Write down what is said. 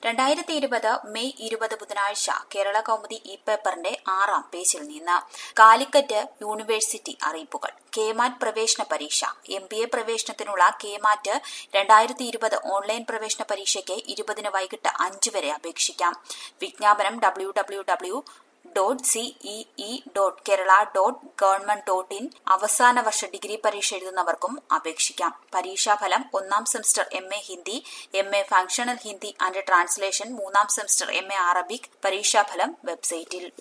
രണ്ടായിരത്തി ഇരുപത് മെയ് ഇരുപത് ബുധനാഴ്ച കേരള കൗമുദി ഇ പേപ്പറിന്റെ ആറാം പേജിൽ നിന്ന് കാലിക്കറ്റ് യൂണിവേഴ്സിറ്റി അറിയിപ്പുകൾ കേമാറ്റ് പ്രവേശന പരീക്ഷ എം ബി എ പ്രവേശനത്തിനുള്ള കേമാറ്റ് രണ്ടായിരത്തി ഇരുപത് ഓൺലൈൻ പ്രവേശന പരീക്ഷയ്ക്ക് ഇരുപതിന് വൈകിട്ട് അഞ്ച് വരെ അപേക്ഷിക്കാം വിജ്ഞാപനം W W W dot C E E dot Kerala dot government dot in അവസാന വർഷ ഡിഗ്രി പരീക്ഷ എഴുതുന്നവർക്കും അപേക്ഷിക്കാം പരീക്ഷാഫലം ഒന്നാം semester M A Hindi M A functional Hindi and translation മൂന്നാം സെമസ്റ്റർ എം എ അറബിക് പരീക്ഷാഫലം വെബ്സൈറ്റിൽ